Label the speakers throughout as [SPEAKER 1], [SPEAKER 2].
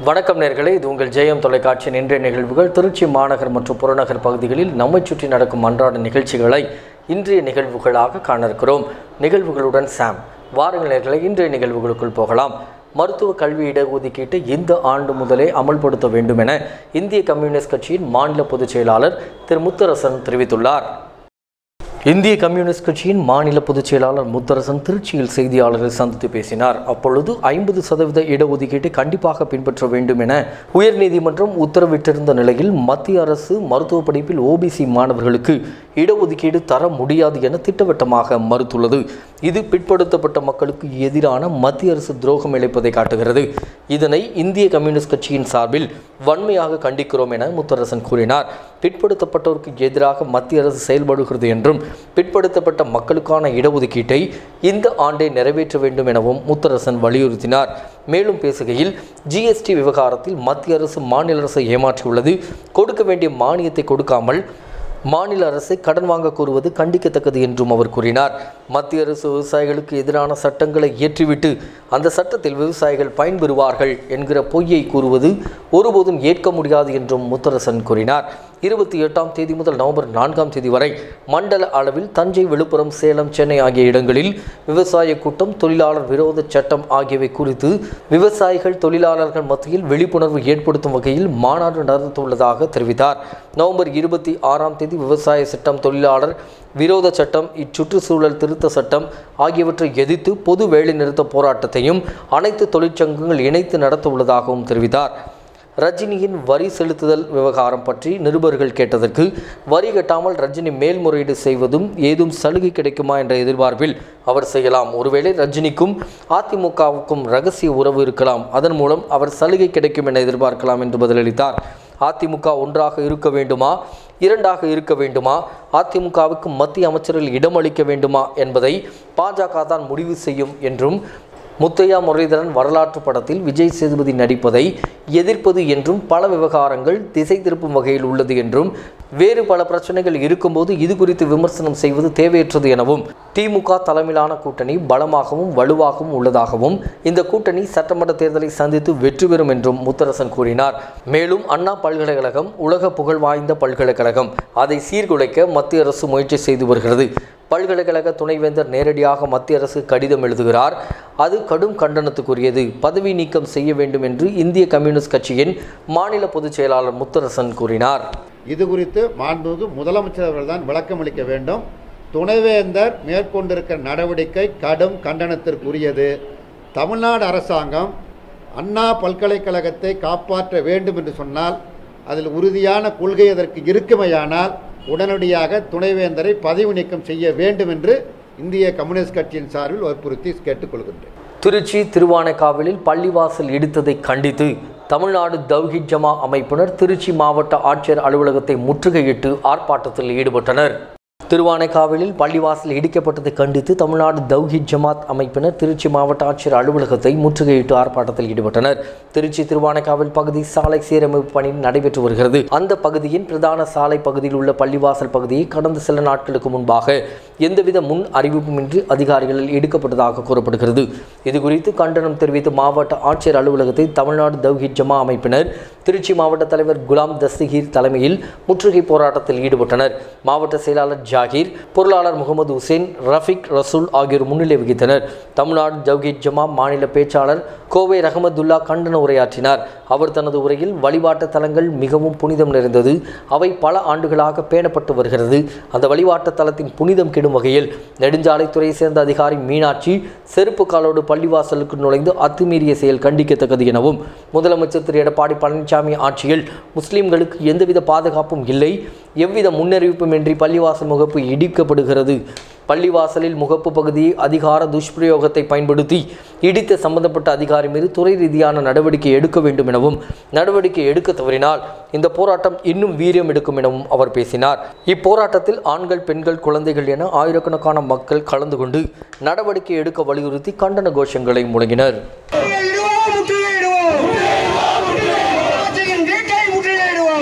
[SPEAKER 1] வணக்கம் நேர்களே இது உங்கள் ஜெயம் தொலைக்காட்சியின் இன்றைய நிகழ்வுகள் திருச்சி மாநகர் மற்றும் புறநகர் பகுதிகளில் நம்மை சுற்றி நடக்கும் அன்றாட நிகழ்ச்சிகளை இன்றைய நிகழ்வுகளாக காண இருக்கிறோம் நிகழ்வுகளுடன் சாம் வாருங்கள் நேர்களே இன்றைய நிகழ்வுகளுக்குள் போகலாம் மருத்துவ கல்வி இடஒதுக்கீட்டை இந்த ஆண்டு முதலே அமல்படுத்த வேண்டும் என இந்திய கம்யூனிஸ்ட் கட்சியின் மாநில பொதுச் செயலாளர் திரு முத்தரசன் தெரிவித்துள்ளார் இந்திய கம்யூனிஸ்ட் கட்சியின் மாநில பொதுச் செயலாளர் முத்தரசன் திருச்சியில் செய்தியாளர்களை சந்தித்து பேசினார் அப்பொழுது ஐம்பது சதவீத இடஒதுக்கீட்டை கண்டிப்பாக பின்பற்ற வேண்டும் என உயர்நீதிமன்றம் உத்தரவிட்டிருந்த நிலையில் மத்திய அரசு மருத்துவ படிப்பில் ஓபிசி மாணவர்களுக்கு இடஒதுக்கீடு தர முடியாது என திட்டவட்டமாக மறுத்துள்ளது இது பிற்படுத்தப்பட்ட மக்களுக்கு எதிரான மத்திய அரசு துரோகம் இழைப்பதை காட்டுகிறது இதனை இந்திய கம்யூனிஸ்ட் கட்சியின் சார்பில் வன்மையாக கண்டிக்கிறோம் என முத்தரசன் கூறினார் பிற்படுத்தப்பட்டோருக்கு எதிராக மத்திய அரசு செயல்படுகிறது என்றும் பிற்படுத்தப்பட்ட மக்களுக்கான இடஒதுக்கீட்டை இந்த ஆண்டே நிறைவேற்ற வேண்டும் எனவும் முத்தரசன் வலியுறுத்தினார் மேலும் பேசுகையில் ஜிஎஸ்டி விவகாரத்தில் மத்திய அரசு மாநில அரசை ஏமாற்றியுள்ளது கொடுக்க வேண்டிய மானியத்தை கொடுக்காமல் மாநில அரசை கடன் வாங்க கூறுவது கண்டிக்கத்தக்கது என்றும் அவர் கூறினார் மத்திய அரசு விவசாயிகளுக்கு எதிரான சட்டங்களை இயற்றிவிட்டு அந்த சட்டத்தில் விவசாயிகள் பயன்பெறுவார்கள் என்கிற பொய்யை கூறுவது ஒருபோதும் ஏற்க முடியாது என்றும் முத்தரசன் கூறினார் இருபத்தி எட்டாம் தேதி முதல் நவம்பர் நான்காம் தேதி வரை மண்டல அளவில் தஞ்சை விழுப்புரம் சேலம் சென்னை ஆகிய இடங்களில் விவசாய கூட்டம் தொழிலாளர் விரோத சட்டம் ஆகியவை குறித்து விவசாயிகள் தொழிலாளர்கள் மத்தியில் விழிப்புணர்வு ஏற்படுத்தும் வகையில் மாநாடு நடத்தவுள்ளதாக தெரிவித்தார் நவம்பர் இருபத்தி ஆறாம் தேதி விவசாய சட்டம் தொழிலாளர் விரோத சட்டம் இச்சுற்றுச்சூழல் திருத்த சட்டம் ஆகியவற்றை எதிர்த்து பொது வேலைநிறுத்த போராட்டத்தையும் அனைத்து தொழிற்சங்கங்கள் இணைத்து நடத்த உள்ளதாகவும் தெரிவித்தார் ரஜினியின் வரி செலுத்துதல் விவகாரம் பற்றி நிருபர்கள் கேட்டதற்கு வரி கட்டாமல் ரஜினி மேல்முறையீடு செய்வதும் ஏதும் சலுகை கிடைக்குமா என்ற எதிர்பார்ப்பில் அவர் செய்யலாம் ஒருவேளை ரஜினிக்கும் அதிமுகவுக்கும் ரகசிய உறவு இருக்கலாம் அதன் மூலம் அவர் சலுகை கிடைக்கும் என எதிர்பார்க்கலாம் என்று பதிலளித்தார் அதிமுக ஒன்றாக இருக்க வேண்டுமா இரண்டாக இருக்க வேண்டுமா அதிமுகவுக்கு மத்திய அமைச்சரில் இடமளிக்க வேண்டுமா என்பதை பாஜக தான் முடிவு செய்யும் என்றும் முத்தையா முரளிதரன் வரலாற்று படத்தில் விஜய் சேதுபதி நடிப்பதை எதிர்ப்பது என்றும் பல விவகாரங்கள் திசை திருப்பும் வகையில் உள்ளது என்றும் வேறு பல பிரச்சனைகள் இருக்கும்போது இது குறித்து விமர்சனம் செய்வது தேவையற்றது எனவும் திமுக தலைமையிலான கூட்டணி பலமாகவும் வலுவாகவும் உள்ளதாகவும் இந்த கூட்டணி சட்டமன்ற தேர்தலை சந்தித்து வெற்றி பெறும் என்றும் முத்தரசன் கூறினார் மேலும் அண்ணா பல்கலைக்கழகம் உலக புகழ் வாய்ந்த பல்கலைக்கழகம் அதை சீர்குலைக்க மத்திய அரசு முயற்சி செய்து வருகிறது பல்கலைக்கழக துணைவேந்தர் நேரடியாக மத்திய அரசு கடிதம் எழுதுகிறார் அது கடும் கண்டனத்துக்குரியது பதவி நீக்கம் செய்ய வேண்டும் என்று இந்திய கம்யூனிஸ்ட் கட்சியின் மாநில பொதுச் செயலாளர் முத்தரசன் கூறினார்
[SPEAKER 2] இது குறித்து மாண்புமிகு முதலமைச்சர் அவர்கள் தான் விளக்கம் அளிக்க வேண்டும் துணைவேந்தர் மேற்கொண்டிருக்கிற நடவடிக்கை கடும் கண்டனத்திற்குரியது தமிழ்நாடு அரசாங்கம் அண்ணா பல்கலைக்கழகத்தை காப்பாற்ற வேண்டும் என்று சொன்னால் அதில் உறுதியான கொள்கை அதற்கு இருக்குமையானால் உடனடியாக துணைவேந்தரை பதவி நீக்கம் செய்ய வேண்டும் என்று இந்திய கம்யூனிஸ்ட் கட்சியின் சார்பில் வற்புறுத்தி கேட்டுக்கொள்கின்றேன்
[SPEAKER 1] திருச்சி திருவானைக்காவலில் பள்ளிவாசல் இடித்ததை கண்டித்து தமிழ்நாடு தவ்ஹித் ஜமா அமைப்பினர் திருச்சி மாவட்ட ஆட்சியர் அலுவலகத்தை முற்றுகையிட்டு ஆர்ப்பாட்டத்தில் ஈடுபட்டனர் திருவானைக்காவலில் பள்ளிவாசல் இடிக்கப்பட்டதை கண்டித்து தமிழ்நாடு தவ்ஹித் ஜமாத் அமைப்பினர் திருச்சி மாவட்ட ஆட்சியர் அலுவலகத்தை முற்றுகையிட்டு ஆர்ப்பாட்டத்தில் ஈடுபட்டனர் திருச்சி திருவானைக்காவல் பகுதி சாலை சீரமைப்பு பணி நடைபெற்று வருகிறது அந்த பகுதியின் பிரதான சாலை பகுதியில் உள்ள பள்ளிவாசல் பகுதியை கடந்த சில நாட்களுக்கு முன்பாக எந்தவித முன் அறிவிப்புமின்றி அதிகாரிகளால் இடிக்கப்பட்டதாக கூறப்படுகிறது இதுகுறித்து கண்டனம் தெரிவித்து மாவட்ட ஆட்சியர் அலுவலகத்தை தமிழ்நாடு தவ்ஹித் ஜமா அமைப்பினர் திருச்சி மாவட்ட தலைவர் குலாம் தஸ்தகீர் தலைமையில் முற்றுகை போராட்டத்தில் ஈடுபட்டனர் மாவட்ட செயலாளர் ஜாகீர் பொருளாளர் முகமது உசேன் ரஃபிக் ரசூல் ஆகியோர் முன்னிலை வகித்தனர் தமிழ்நாடு ஜவ்ஹீத் ஜமா மாநில பேச்சாளர் கோவை ரஹமதுல்லா கண்டன உரையாற்றினார் அவர் தனது உரையில் வழிபாட்டு தலங்கள் மிகவும் புனிதம் நிறைந்தது அவை பல ஆண்டுகளாக பேணப்பட்டு வருகிறது அந்த வழிபாட்டு தலத்தின் புனிதம் கெடும் வகையில் நெடுஞ்சாலைத்துறையை சேர்ந்த அதிகாரி மீனாட்சி செருப்பு காலோடு பள்ளிவாசலுக்கு நுழைந்து அத்துமீறிய செயல் கண்டிக்கத்தக்கது எனவும் முதலமைச்சர் திரு எடப்பாடி பழனிசாமி ஆட்சியில் முஸ்லிம்களுக்கு எந்தவித பாதுகாப்பும் இல்லை எவ்வித முன்னறிவிப்புமின்றி பள்ளிவாசல் முகப்பு இடிக்கப்படுகிறது பள்ளிவாசலில் முகப்பு பகுதியை அதிகார துஷ்பிரயோகத்தை பயன்படுத்தி இடித்த சம்பந்தப்பட்ட அதிகாரி மீது துறை ரீதியான நடவடிக்கை எடுக்க வேண்டும் எனவும் நடவடிக்கை எடுக்க தவறினால் இந்த போராட்டம் இன்னும் வீரியம் எடுக்கும் எனவும் அவர் பேசினார் இப்போராட்டத்தில் ஆண்கள் பெண்கள் குழந்தைகள் என ஆயிரக்கணக்கான மக்கள் கலந்து கொண்டு நடவடிக்கை எடுக்க வலியுறுத்தி கண்டன கோஷங்களை முழங்கினர்
[SPEAKER 3] முற்றுகையிடுவோம் முற்றுகையிடுவோம் ஆட்சியின் வீட்டை முற்றுகையிடுவோம்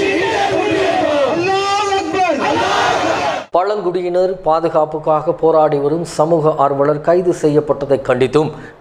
[SPEAKER 3] அல்லாஹ் அக்பர்
[SPEAKER 1] பழங்குடியினர் பாதுகாப்புக்காக போராடி வரும் சமூக ஆர்வலர் கைது செய்யப்பட்டதை கண்டித்தும்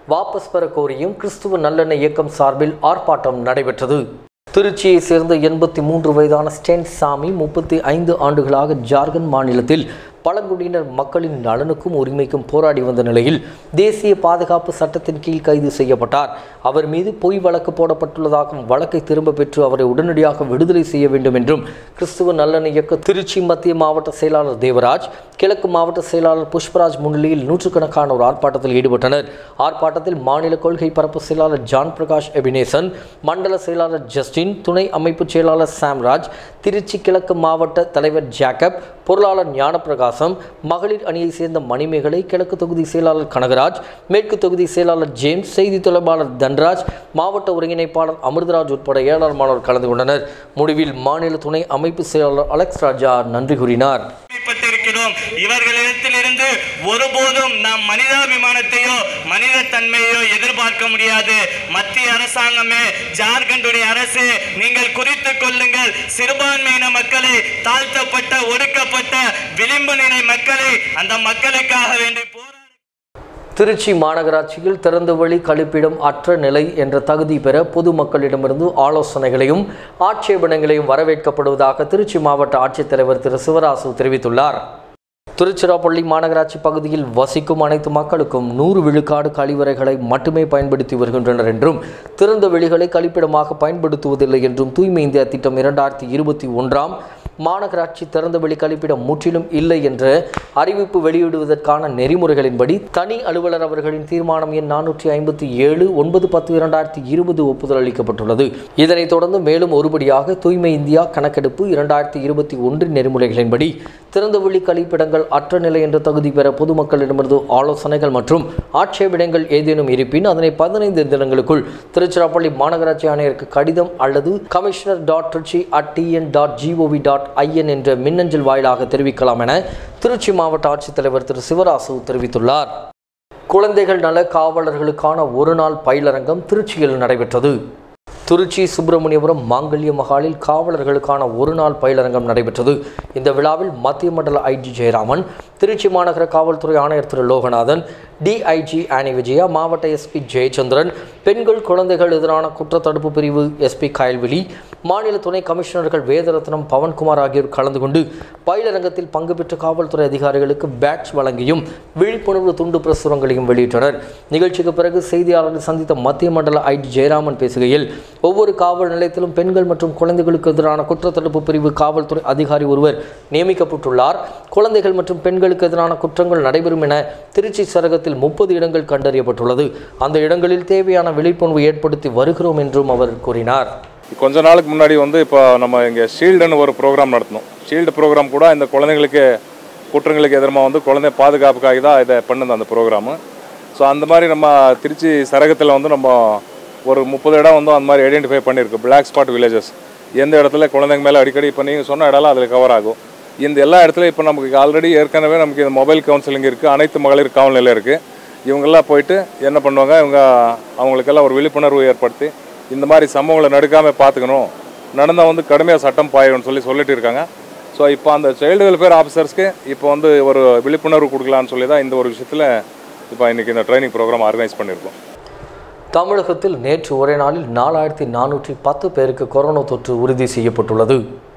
[SPEAKER 1] வாபஸ் பெற கோரியும் கிறிஸ்துவ நல்லெண்ணெய் இயக்கம் சார்பில் ஆர்ப்பாட்டம் நடைபெற்றது திருச்சியை சேர்ந்த எண்பத்தி மூன்று வயதான ஸ்டென் சாமி முப்பத்தி ஐந்து ஆண்டுகளாக ஜார்க்கண்ட் மாநிலத்தில் பழங்குடியினர் மக்களின் நலனுக்கும் உரிமைக்கும் போராடி வந்த நிலையில் தேசிய பாதுகாப்பு சட்டத்தின் கீழ் கைது செய்யப்பட்டார் அவர் மீது பொய் வழக்கு போடப்பட்டுள்ளதாகவும் வழக்கை திரும்ப பெற்று அவரை உடனடியாக விடுதலை செய்ய வேண்டும் என்றும் கிறிஸ்துவ நல்லெண்ணெய் இயக்க திருச்சி மத்திய மாவட்ட செயலாளர் தேவராஜ் கிழக்கு மாவட்ட செயலாளர் புஷ்பராஜ் முன்னிலையில் நூற்றுக்கணக்கானோர் ஆர்ப்பாட்டத்தில் ஈடுபட்டனர் ஆர்ப்பாட்டத்தில் மாநில கொள்கை பரப்பு செயலாளர் ஜான் பிரகாஷ் எபினேசன் மண்டல செயலாளர் ஜஸ்டின் துணை அமைப்பு செயலாளர் சாம்ராஜ் திருச்சி கிழக்கு மாவட்ட தலைவர் ஜேக்கப் பொருளாளர் ஞானப்பிரகாசம் மகளிர் அணியை சேர்ந்த மணிமேகலை கிழக்கு தொகுதி செயலாளர் கனகராஜ் மேற்கு தொகுதி செயலாளர் ஜேம்ஸ் செய்தி தொடர்பாளர் தன்ராஜ் மாவட்ட ஒருங்கிணைப்பாளர் அமிர்தராஜ் உட்பட ஏராளமானோர் கலந்து கொண்டனர் முடிவில் மாநில துணை அமைப்பு செயலாளர் அலெக்ஸ் ராஜா நன்றி கூறினார்
[SPEAKER 4] கேள்விப்பட்டிருக்கிறோம் இவர்களிடத்திலிருந்து ஒருபோதும் நாம் மனிதாபிமானத்தையோ மனித தன்மையோ எதிர்பார்க்க முடியாது மத்திய அரசாங்கமே ஜார்க்கண்டுடைய அரசு நீங்கள் குறித்துக் கொள்ளுங்கள் சிறுபான்மையின மக்களை தாழ்த்தப்பட்ட ஒடுக்கப்பட்ட விளிம்பு நிலை மக்களை அந்த மக்களுக்காக வேண்டி போராட
[SPEAKER 1] திருச்சி மாநகராட்சியில் திறந்தவெளி கழிப்பிடம் அற்ற நிலை என்ற தகுதி பெற பொதுமக்களிடமிருந்து ஆலோசனைகளையும் ஆட்சேபனைகளையும் வரவேற்கப்படுவதாக திருச்சி மாவட்ட ஆட்சித்தலைவர் திரு சிவராசு தெரிவித்துள்ளார் திருச்சிராப்பள்ளி மாநகராட்சி பகுதியில் வசிக்கும் அனைத்து மக்களுக்கும் நூறு விழுக்காடு கழிவறைகளை மட்டுமே பயன்படுத்தி வருகின்றனர் என்றும் திறந்த வெளிகளை கழிப்பிடமாக பயன்படுத்துவதில்லை என்றும் தூய்மை இந்தியா திட்டம் இரண்டாயிரத்தி இருபத்தி ஒன்றாம் மாநகராட்சி திறந்தவெளி கழிப்பிடம் முற்றிலும் இல்லை என்ற அறிவிப்பு வெளியிடுவதற்கான நெறிமுறைகளின்படி தனி அலுவலர் அவர்களின் தீர்மானம் எண் நானூற்றி ஐம்பத்தி ஏழு ஒன்பது பத்து இரண்டாயிரத்தி இருபது ஒப்புதல் அளிக்கப்பட்டுள்ளது இதனைத் தொடர்ந்து மேலும் ஒருபடியாக தூய்மை இந்தியா கணக்கெடுப்பு இரண்டாயிரத்தி இருபத்தி ஒன்றின் நெறிமுறைகளின்படி திறந்தவெளி கழிப்பிடங்கள் அற்ற நிலை என்ற தகுதி பெற பொதுமக்களிடமிருந்து ஆலோசனைகள் மற்றும் ஆட்சேபனைகள் ஏதேனும் இருப்பின் அதனை பதினைந்து தினங்களுக்குள் திருச்சிராப்பள்ளி மாநகராட்சி ஆணையருக்கு கடிதம் அல்லது commissioner dot Trichy at TN dot GOV dot IN என்ற மின்னஞ்சல் வாயிலாக தெரிவிக்கலாம் என திருச்சி மாவட்ட ஆட்சித்தலைவர் திரு சிவராசு தெரிவித்துள்ளார் குழந்தைகள் நல காவலர்களுக்கான ஒரு நாள் பயிலரங்கம் திருச்சியில் நடைபெற்றது திருச்சி சுப்பிரமணியபுரம் மாங்கல்ய மகாலில் காவலர்களுக்கான ஒரு நாள் பயிலரங்கம் நடைபெற்றது இந்த விழாவில் மத்திய மண்டல ஐஜி ஜெயராமன் திருச்சி மாநகர காவல்துறை ஆணையர் திரு லோகநாதன் டிஐஜி ஆனி விஜயா மாவட்ட எஸ்பி ஜெயச்சந்திரன் பெண்கள் குழந்தைகள் எதிரான குற்றத்தடுப்பு பிரிவு எஸ்பி கயல்விழி மாநில துணை கமிஷனர்கள் வேதரத்னம் பவன்குமார் ஆகியோர் கலந்து கொண்டு பயிலரங்கத்தில் பங்கு பெற்ற காவல்துறை அதிகாரிகளுக்கு பேட்ச் வழங்கியும் விழிப்புணர்வு துண்டு பிரசுரங்களையும் வெளியிட்டனர் நிகழ்ச்சிக்கு பிறகு செய்தியாளர்கள் சந்தித்த மத்திய மண்டல ஐஜி ஜெயராமன் பேசுகையில் ஒவ்வொரு காவல் நிலையத்திலும் பெண்கள் மற்றும் குழந்தைகளுக்கு எதிரான குற்றத்தடுப்பு பிரிவு காவல்துறை அதிகாரி ஒருவர் நியமிக்கப்பட்டுள்ளார் குழந்தைகள் மற்றும் பெண்களுக்கு எதிரான குற்றங்கள் நடைபெறும் என திருச்சி சரகத்தில் முப்பது இடங்கள் கண்டறியப்பட்டுள்ளது அந்த இடங்களில் தேவையான விழிப்புணர்வு ஏற்படுத்தி வருகிறோம் என்றும் அவர் கூறினார்
[SPEAKER 5] கொஞ்ச நாளுக்கு முன்னாடி வந்து இப்போ நம்ம இங்கே ஷீல்டுன்னு ஒரு ப்ரோக்ராம் நடத்தினோம் ஷீல்டு ப்ரோக்ராம் கூட இந்த குழந்தைங்களுக்கு குற்றங்களுக்கு எதிரமாக வந்து குழந்தை பாதுகாப்புக்காக தான் இதை பண்ணுது அந்த ப்ரோக்ராமு ஸோ அந்த மாதிரி நம்ம திருச்சி சரகத்தில் வந்து நம்ம ஒரு முப்பது இடம் வந்து அந்த மாதிரி ஐடென்டிஃபை பண்ணியிருக்கு பிளாக் ஸ்பாட் வில்லேஜஸ் எந்த இடத்துல குழந்தைங்க மேலே அடிக்கடி இப்போ நீங்கள் சொன்ன இடம்லாம் அதில் கவர் ஆகும் இந்த எல்லா இடத்துலையும் இப்போ நமக்கு ஆல்ரெடி ஏற்கனவே நமக்கு இந்த மொபைல் கவுன்சிலிங் இருக்குது அனைத்து மகளிர் காவல் நிலையம் இருக்குது இவங்கெல்லாம் போயிட்டு என்ன பண்ணுவாங்க இவங்க அவங்களுக்கெல்லாம் ஒரு விழிப்புணர்வு ஏற்படுத்தி இந்த மாதிரி சம்பவங்களை நடுக்காமல் பார்த்துக்கணும் நடந்தால் வந்து கடுமையாக சட்டம் பாயணும்னு சொல்லி சொல்லிட்டு இருக்காங்க ஸோ இப்போ அந்த சைல்டு வெல்ஃபேர் ஆஃபீஸர்ஸ்க்கு இப்போ வந்து ஒரு விழிப்புணர்வு கொடுக்கலான்னு சொல்லி தான் இந்த ஒரு விஷயத்தில் இப்போ இன்றைக்கி இந்த ட்ரைனிங் ப்ரோக்ராம் ஆர்கனைஸ் பண்ணியிருக்கோம்
[SPEAKER 1] தமிழகத்தில் நேற்று ஒரே நாளில் நாலாயிரத்தி நானூற்றி பத்து பேருக்கு கொரோனா தொற்று உறுதி செய்யப்பட்டுள்ளது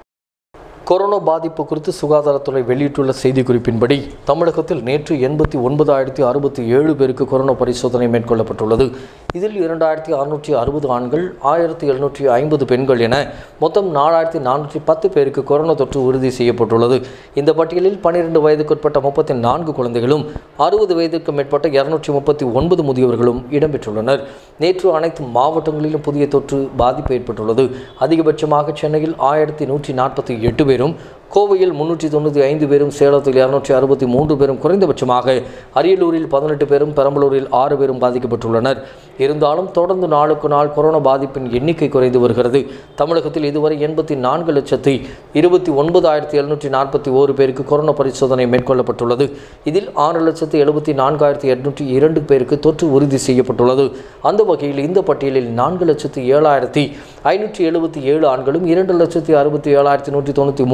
[SPEAKER 1] கொரோனா பாதிப்பு குறித்து சுகாதாரத்துறை வெளியிட்டுள்ள செய்திக்குறிப்பின்படி தமிழகத்தில் நேற்று எண்பத்தி ஒன்பதாயிரத்தி அறுபத்தி ஏழு பேருக்கு கொரோனா பரிசோதனை மேற்கொள்ளப்பட்டுள்ளது இதில் இரண்டாயிரத்தி அறுநூற்றி அறுபது ஆண்கள் ஆயிரத்தி எழுநூற்றி ஐம்பது பெண்கள் என மொத்தம் நாலாயிரத்தி நானூற்றி பத்து பேருக்கு கொரோனா தொற்று உறுதி செய்யப்பட்டுள்ளது இந்த பட்டியலில் பன்னிரண்டு வயதுக்குட்பட்ட முப்பத்தி நான்கு குழந்தைகளும் அறுபது வயதுக்கு மேற்பட்ட இருநூற்றி முப்பத்தி ஒன்பது முதியவர்களும் இடம்பெற்றுள்ளனர் நேற்று அனைத்து மாவட்டங்களிலும் புதிய தொற்று பாதிப்பு ஏற்பட்டுள்ளது அதிகபட்சமாக சென்னையில் ஆயிரத்தி நூற்றி நாற்பத்தி எட்டு பேரும் கோவையில் முன்னூற்றி தொண்ணூற்றி ஐந்து பேரும் சேலத்தில் இருநூற்றி அறுபத்தி மூன்று பேரும் குறைந்தபட்சமாக அரியலூரில் பதினெட்டு பேரும் பெரம்பலூரில் ஆறு பேரும் பாதிக்கப்பட்டுள்ளனர் இருந்தாலும் தொடர்ந்து நாளுக்கு நாள் கொரோனா பாதிப்பின் எண்ணிக்கை குறைந்து வருகிறது தமிழகத்தில் இதுவரை எண்பத்தி நான்கு லட்சத்தி இருபத்தி ஒன்பதாயிரத்தி எழுநூற்றி நாற்பத்தி ஓரு பேருக்கு கொரோனா பரிசோதனை மேற்கொள்ளப்பட்டுள்ளது இதில் ஆறு லட்சத்தி எழுபத்தி நான்காயிரத்தி எட்நூற்றி இரண்டு பேருக்கு தொற்று உறுதி செய்யப்பட்டுள்ளது அந்த வகையில் இந்த பட்டியலில் நான்கு லட்சத்தி ஏழாயிரத்தி ஐநூற்றி எழுபத்தி ஏழு ஆண்களும் இரண்டு லட்சத்தி அறுபத்தி ஏழாயிரத்தி நூற்றி தொண்ணூற்றி மூன்று பெண்களும்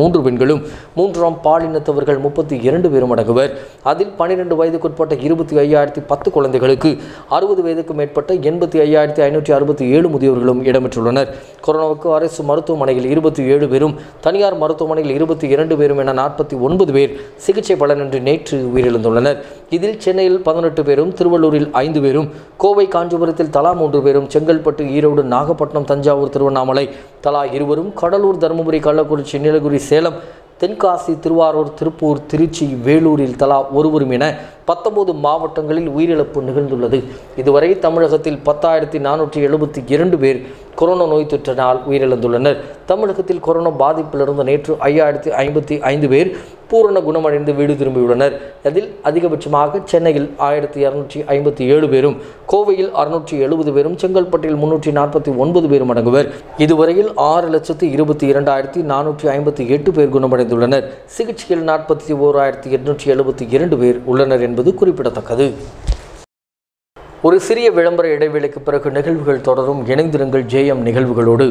[SPEAKER 1] குழந்தைகளும் மூன்றாம் பாலினத்தவர்கள் முப்பத்தி இரண்டு பேரும் அடங்குவர் அதில் பன்னிரண்டு வயதுக்குட்பட்ட இருபத்தி ஐயாயிரத்தி பத்து குழந்தைகளுக்கு அறுபது வயதுக்கு மேற்பட்ட எண்பத்தி ஐயாயிரத்தி ஐநூற்றி அறுபத்தி ஏழு முதியவர்களும் இடம்பெற்றுள்ளனர் கொரோனாவுக்கு அரசு மருத்துவமனையில் இருபத்தி ஏழு பேரும் தனியார் மருத்துவமனையில் இருபத்தி இரண்டு பேரும் என நாற்பத்தி ஒன்பது பேர் சிகிச்சை பலனின்றி நேற்று உயிரிழந்துள்ளனர் இதில் சென்னையில் பதினெட்டு பேரும் திருவள்ளூரில் ஐந்து பேரும் கோவை காஞ்சிபுரத்தில் தலா மூன்று பேரும் செங்கல்பட்டு ஈரோடு நாகப்பட்டினம் தஞ்சாவூர் திருவண்ணாமலை தலா இருவரும் கடலூர் தருமபுரி கள்ளக்குறிச்சி நீலகிரி சேலம் தென்காசி திருவாரூர் திருப்பூர் திருச்சி வேலூரில் தலா ஒருவரும் என பத்தொன்பது மாவட்டங்களில் உயிரிழப்பு நிகழ்ந்துள்ளது இதுவரை தமிழகத்தில் பத்தாயிரத்தி நானூற்றி எழுபத்தி இரண்டு பேர் கொரோனா நோய் தொற்றினால் உயிரிழந்துள்ளனர் தமிழகத்தில் கொரோனா பாதிப்பிலிருந்து நேற்று ஐயாயிரத்தி ஐம்பத்தி ஐந்து பேர் பூரண குணமடைந்து வீடு திரும்பியுள்ளனர் அதில் அதிகபட்சமாக சென்னையில் ஆயிரத்தி இரநூற்றி ஐம்பத்தி ஏழு பேரும் கோவையில் அறுநூற்றி எழுபது பேரும் செங்கல்பட்டில் முன்னூற்றி நாற்பத்தி ஒன்பது பேரும் அடங்குவர் இதுவரையில் ஆறு லட்சத்து இருபத்தி இரண்டாயிரத்தி நானூற்றி ஐம்பத்தி எட்டு பேர் குணமடைந்துள்ளனர் சிகிச்சையில் நாற்பத்தி ஓராயிரத்தி எட்நூற்றி எழுபத்தி இரண்டு பேர் உள்ளனர் என்பது குறிப்பிடத்தக்கது ஒரு சிறிய விளம்பர இடைவேளைக்கு பிறகு நிகழ்வுகள் தொடரும் இணைந்திருங்கள் ஜேஎம் நிகழ்வுகளோடு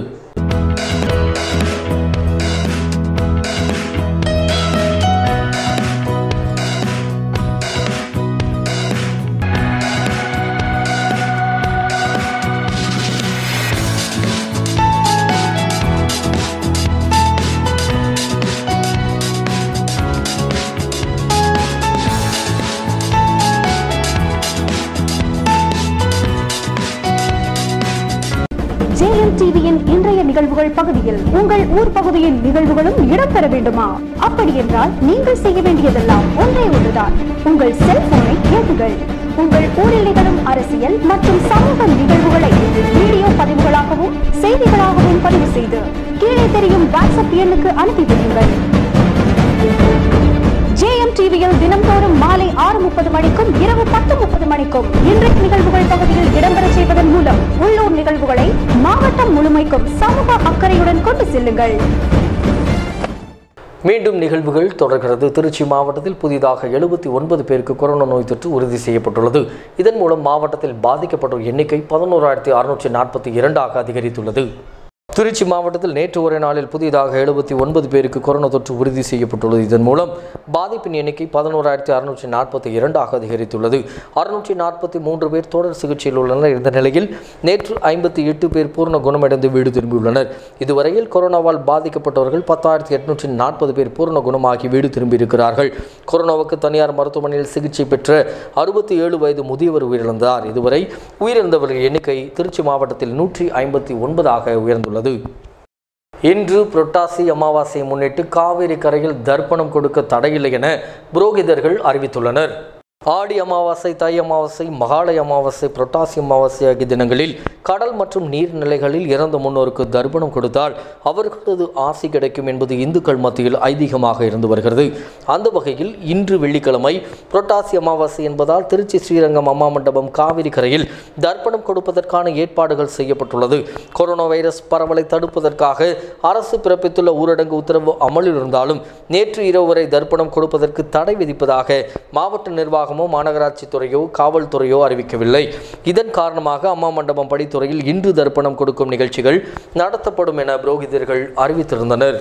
[SPEAKER 6] ஜேஎம் டிவியின் இன்றைய நிகழ்வுகள் பகுதியில் உங்கள் ஊர் பகுதியின் நிகழ்வுகளும் இடம்பெற வேண்டுமா அப்படி என்றால் நீங்கள் செய்ய வேண்டியதெல்லாம் ஒன்றே ஒன்றுதான் உங்கள் செல்போனை இயக்குங்கள் உங்கள் ஊரில் நிகழும் அரசியல் மற்றும் சமூக நிகழ்வுகளை வீடியோ பதிவுகளாகவும் செய்திகளாகவும் பதிவு செய்து கீழே தெரியும் வாட்ஸ்அப் எண்ணுக்கு அனுப்பி வையுங்கள் ஜேஎம் டிவியில் தினம்தோறும் மாலை ஆறு முப்பது மணிக்கும் இரவு பத்து முப்பது மணிக்கும் இன்றைய நிகழ்வுகள் பகுதியில் இடம்பெற செய்வதன் மூலம் உள்ளூர் நிகழ்வுகளை மாவட்டம் முழுமைக்கும் சமூக அக்கறையுடன் கொண்டு செல்லுங்கள்
[SPEAKER 1] மீண்டும் நிகழ்வுகள் தொடர்கிறது திருச்சி மாவட்டத்தில் புதிதாக எழுபத்தி ஒன்பது பேருக்கு கொரோனா நோய் தொற்று உறுதி செய்யப்பட்டுள்ளது இதன் மூலம் மாவட்டத்தில் பாதிக்கப்பட்டோர் எண்ணிக்கை பதினோராயிரத்தி அறுநூற்றி நாற்பத்தி இரண்டாக அதிகரித்துள்ளது திருச்சி மாவட்டத்தில் நேற்று ஒரே நாளில் புதிதாக எழுபத்தி ஒன்பது பேருக்கு கொரோனா தொற்று உறுதி செய்யப்பட்டுள்ளது இதன் மூலம் பாதிப்பின் எண்ணிக்கை பதினோராயிரத்தி அறுநூற்றி நாற்பத்தி இரண்டாக அதிகரித்துள்ளது அறுநூற்றி நாற்பத்தி மூன்று பேர் தொடர் சிகிச்சையில் உள்ளனர் இந்த நிலையில் நேற்று ஐம்பத்தி எட்டு பேர் பூர்ண குணமடைந்து வீடு திரும்பியுள்ளனர் இதுவரையில் கொரோனாவால் பாதிக்கப்பட்டவர்கள் பத்தாயிரத்தி எட்நூற்றி நாற்பது பேர் பூர்ண குணமாகி வீடு திரும்பியிருக்கிறார்கள் கொரோனாவுக்கு தனியார் மருத்துவமனையில் சிகிச்சை பெற்ற அறுபத்தி ஏழு வயது முதியவர் உயிரிழந்தார் இதுவரை உயிரிழந்தவர்கள் எண்ணிக்கை திருச்சி மாவட்டத்தில் நூற்றி ஐம்பத்தி ஒன்பதாக உயர்ந்துள்ளது இன்று புரட்டாசி அமாவாசையை முன்னிட்டு காவிரி கரையில் தர்ப்பணம் கொடுக்க தடையில்லை என புரோகிதர்கள் அறிவித்துள்ளனர் ஆடி அமாவாசை தை அமாவாசை மகாலய அமாவாசை புரட்டாசி அமாவாசை ஆகிய தினங்களில் கடல் மற்றும் நீர்நிலைகளில் இறந்த முன்னோருக்கு தர்ப்பணம் கொடுத்தால் அவர்களது ஆசி கிடைக்கும் என்பது இந்துக்கள் மத்தியில் ஐதீகமாக இருந்து வருகிறது அந்த வகையில் இன்று வெள்ளிக்கிழமை புரட்டாசி அமாவாசை என்பதால் திருச்சி ஸ்ரீரங்கம் அம்மா மண்டபம் காவிரி கரையில் தர்ப்பணம் கொடுப்பதற்கான ஏற்பாடுகள் செய்யப்பட்டுள்ளது கொரோனா வைரஸ் பரவலை தடுப்பதற்காக அரசு பிறப்பித்துள்ள ஊரடங்கு உத்தரவு அமலில் இருந்தாலும் நேற்று இரவு வரை தர்ப்பணம் கொடுப்பதற்கு தடை விதிப்பதாக மாவட்ட நிர்வாகமோ மாநகராட்சி துறையோ காவல்துறையோ அறிவிக்கவில்லை இதன் காரணமாக அம்மா மண்டபம் படித்துறையில் இன்று தர்ப்பணம் கொடுக்கும் நிகழ்ச்சிகள் நடத்தப்படும் என புரோகிதர்கள் அறிவித்திருந்தனர்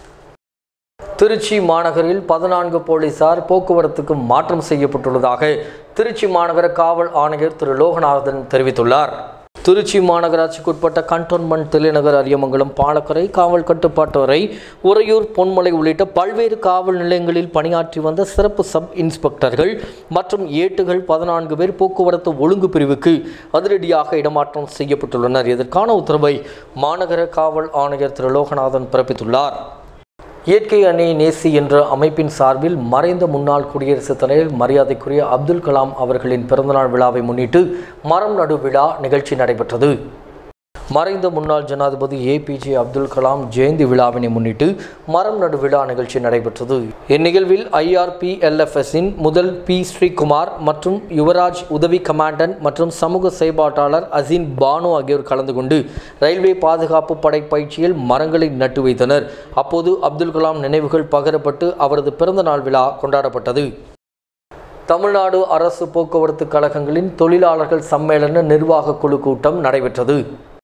[SPEAKER 1] திருச்சி மாநகரில் பதினான்கு போலீசார் போக்குவரத்துக்கு மாற்றம் செய்யப்பட்டுள்ளதாக திருச்சி மாநகர காவல் ஆணையர் திரு லோகநாதன் தெரிவித்துள்ளார் திருச்சி மாநகராட்சிக்குட்பட்ட கண்டோன்மெண்ட் தலைநகர் அரியமங்கலம் பாலக்கரை காவல் கட்டுப்பாட்டு அறை உறையூர் பொன்மலை உள்ளிட்ட பல்வேறு காவல் நிலையங்களில் பணியாற்றி வந்த சிறப்பு சப் இன்ஸ்பெக்டர்கள் மற்றும் ஏட்டுகள் பதினான்கு பேர் போக்குவரத்து ஒழுங்கு பிரிவுக்கு அதிரடியாக இடமாற்றம் செய்யப்பட்டுள்ளனர் இதற்கான உத்தரவை மாநகர காவல் ஆணையர் திரு லோகநாதன் பிறப்பித்துள்ளார் இயற்கை அணி நேசி என்ற அமைப்பின் சார்பில் மறைந்த முன்னாள் குடியரசுத் தலைவர் மரியாதைக்குரிய அப்துல் கலாம் அவர்களின் பிறந்தநாள் விழாவை முன்னிட்டு மரம் நடு விழா நிகழ்ச்சி நடைபெற்றது மறைந்த முன்னாள் ஜனாதிபதி ஏபிஜே அப்துல் கலாம் ஜெயந்தி விழாவினை முன்னிட்டு மரம் நடு விழா நிகழ்ச்சி நடைபெற்றது இந்நிகழ்வில் ஐஆர்பிஎல்எஃப்எஸின் முதல் பி ஸ்ரீகுமார் மற்றும் யுவராஜ் உதவி கமாண்டன்ட் மற்றும் சமூக செயற்பாட்டாளர் அசீன் பானு ஆகியோர் கலந்து கொண்டு ரயில்வே பாதுகாப்பு படை பயிற்சியில் மரங்களை நட்டு வைத்தனர் அப்போது அப்துல் கலாம் நினைவுகள் பகிரப்பட்டு அவரது பிறந்த நாள் விழா கொண்டாடப்பட்டது தமிழ்நாடு அரசு போக்குவரத்து கழகங்களின் தொழிலாளர்கள் சம்மேளன நிர்வாக குழு கூட்டம் நடைபெற்றது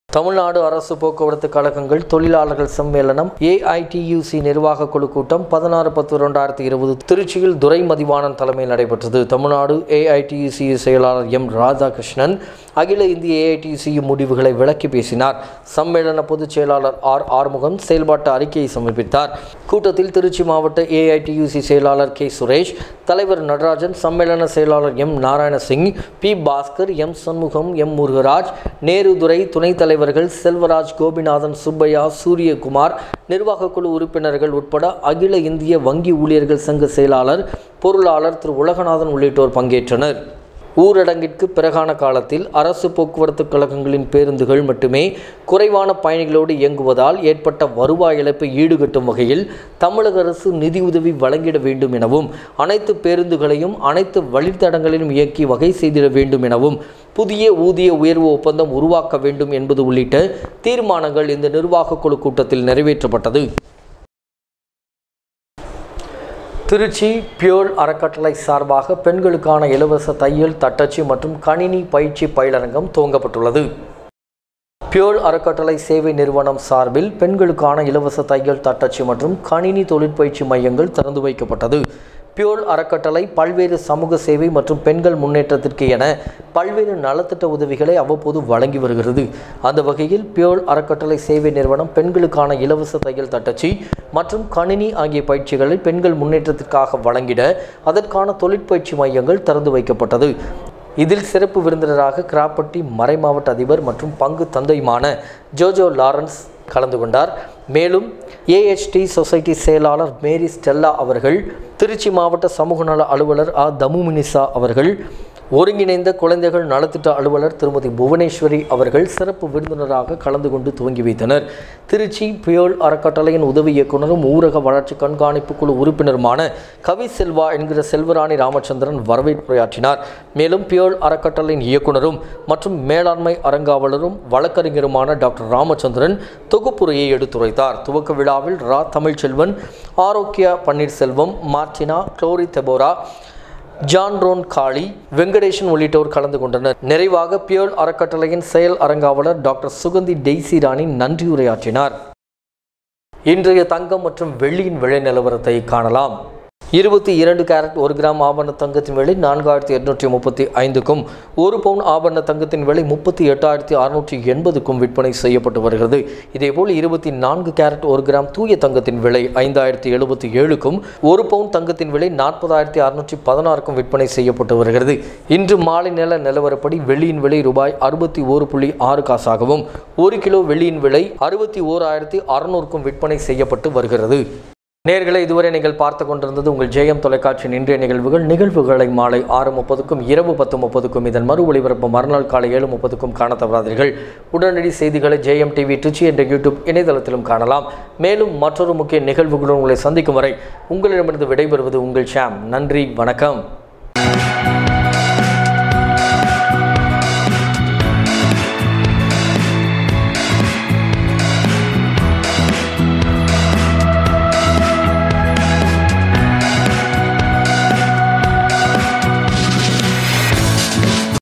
[SPEAKER 1] தமிழ்நாடு அரசு போக்குவரத்து கழகங்கள் தொழிலாளர்கள் சம்மேளனம் ஏஐடியூசி நிர்வாக குழு கூட்டம் பதினாறு பத்து ரெண்டாயிரத்தி இருபது திருச்சியில் துரை மதிவாணன் தலைமையில் நடைபெற்றது தமிழ்நாடு ஏஐடியூசி செயலாளர் எம் ராதாகிருஷ்ணன் அகில இந்திய ஏஐடியூசி முடிவுகளை விளக்கி பேசினார் சம்மேளன பொதுச் செயலாளர் ஆர் ஆறுமுகம் செயல்பாட்டு அறிக்கையை சமர்ப்பித்தார் கூட்டத்தில் திருச்சி மாவட்ட ஏஐடியூசி செயலாளர் கே சுரேஷ் தலைவர் நடராஜன் சம்மேளன செயலாளர் M Narayanasingh P Bhaskar M Shanmugam M Murugaraj Nehrudurai துணைத் தலைவர்கள் செல்வராஜ் கோபிநாதன் சுப்பையா சூரியகுமார் நிர்வாகக் குழு உறுப்பினர்கள் உட்பட அகில இந்திய வங்கி ஊழியர்கள் சங்க செயலாளர் பொருளாளர் திரு உலகநாதன் உள்ளிட்டோர் பங்கேற்றனர் ஊரடங்கிற்கு பிறகான காலத்தில் அரசு போக்குவரத்து கழகங்களின் பேருந்துகள் மட்டுமே குறைவான பயணிகளோடு இயங்குவதால் ஏற்பட்ட வருவாய் இழப்பை ஈடுகட்டும் வகையில் தமிழக அரசு நிதியுதவி வழங்கிட வேண்டும் எனவும் அனைத்து பேருந்துகளையும் அனைத்து வழித்தடங்களிலும் இயக்கி வகை செய்திட வேண்டும் எனவும் புதிய ஊதிய உயர்வு ஒப்பந்தம் உருவாக்க வேண்டும் என்பது உள்ளிட்ட தீர்மானங்கள் இந்த நிர்வாகக் குழு கூட்டத்தில் நிறைவேற்றப்பட்டது திருச்சி பியோல் அறக்கட்டளை சார்பாக பெண்களுக்கான இலவச தையல் தட்டச்சு மற்றும் கணினி பயிற்சி பயிலரங்கம் துவங்கப்பட்டுள்ளது பியோல் அறக்கட்டளை சேவை நிறுவனம் சார்பில் பெண்களுக்கான இலவச தையல் தட்டச்சு மற்றும் கணினி தொழிற்பயிற்சி மையங்கள் திறந்து வைக்கப்பட்டது பியோல் அறக்கட்டளை பல்வேறு சமூக சேவை மற்றும் பெண்கள் முன்னேற்றத்திற்கு என பல்வேறு நலத்திட்ட உதவிகளை அவ்வப்போது வழங்கி வருகிறது அந்த வகையில் பியோல் அறக்கட்டளை சேவை நிறுவனம் பெண்களுக்கான இலவச தையல் தட்டச்சி மற்றும் கணினி ஆகிய பயிற்சிகளை பெண்கள் முன்னேற்றத்திற்காக வழங்கிட அதற்கான தொழிற்பயிற்சி மையங்கள் திறந்து வைக்கப்பட்டது இதில் சிறப்பு விருந்தினராக கிராப்பட்டி மறைமாவட்ட அதிபர் மற்றும் பங்கு தந்தையுமான ஜோஜோ லாரன்ஸ் கலந்து கொண்டார் மேலும் ஏஹெச்டி சொசைட்டி செயலாளர் மேரி ஸ்டெல்லா அவர்கள் திருச்சி மாவட்ட சமூக நல அலுவலர் ஆ தமுமினிசா அவர்கள் ஒருங்கிணைந்த குழந்தைகள் நலத்திட்ட அலுவலர் திருமதி புவனேஸ்வரி அவர்கள் சிறப்பு விருந்தினராக கலந்து கொண்டு துவங்கி வைத்தனர் திருச்சி பியோல் அறக்கட்டளையின் உதவி இயக்குனரும் ஊரக வளர்ச்சி கண்காணிப்பு குழு உறுப்பினருமான கவி செல்வா என்கிற செல்வராணி ராமச்சந்திரன் வரவேற்புரையாற்றினார் மேலும் பியோல் அறக்கட்டளையின் இயக்குனரும் மற்றும் மேலாண்மை அரங்காவலரும் வழக்கறிஞருமான டாக்டர் ராமச்சந்திரன் தொகுப்புரையை எடுத்துரைத்தார் துவக்க விழாவில் Ra Tamilselvan Arokkiya Panneerselvam Martina Glory Deborah John Ron Kali Venkatesan உள்ளிட்டோர் கலந்து கொண்டனர் நிறைவாக பியோல் அறக்கட்டளையின் செயல் அரங்காவலர் டாக்டர் சுகந்தி டெய்சி ராணி நன்றியுரையாற்றினார் இன்றைய தங்கம் மற்றும் வெள்ளியின் விலை நிலவரத்தை காணலாம் இருபத்தி இரண்டு கேரட் ஒரு கிராம் ஆபரண தங்கத்தின் விலை நான்காயிரத்தி எட்நூற்றி முப்பத்தி ஐந்துக்கும் ஒரு பவுன் ஆபரண தங்கத்தின் விலை முப்பத்தி எட்டாயிரத்தி அறுநூற்றி எண்பதுக்கும் விற்பனை செய்யப்பட்டு வருகிறது இதேபோல் இருபத்தி நான்கு கேரட் ஒரு கிராம் தூய தங்கத்தின் விலை ஐந்தாயிரத்தி எழுபத்தி ஏழுக்கும் ஒரு பவுன் தங்கத்தின் விலை நாற்பதாயிரத்தி அறுநூற்றி பதினாறுக்கும் விற்பனை செய்யப்பட்டு வருகிறது இன்று மாலை நில நிலவரப்படி வெள்ளியின் விலை ரூபாய் அறுபத்தி ஓரு புள்ளி ஆறு காசாகவும் ஒரு கிலோ வெள்ளியின் விலை அறுபத்தி ஓராயிரத்தி அறுநூறுக்கும் விற்பனை செய்யப்பட்டு வருகிறது நேர்களை இதுவரை நீங்கள் பார்த்து கொண்டிருந்தது உங்கள் ஜெயம் தொலைக்காட்சியின் இன்றைய நிகழ்வுகள் நிகழ்வுகளை மாலை ஆறு முப்பதுக்கும் இரவு பத்து முப்பதுக்கும் இதன் மறு ஒளிபரப்பு மறுநாள் காலை ஏழு முப்பதுக்கும் காண தவறாதீர்கள் உடனடி செய்திகளை ஜெயம் டிவி ட்ரிச்சி என்ற யூடியூப் இணையதளத்திலும் காணலாம் மேலும் மற்றொரு முக்கிய நிகழ்வுகளுடன் உங்களை சந்திக்கும் வரை உங்களிடமிருந்து விடைபெறுவது உங்கள் ஷாம் நன்றி வணக்கம்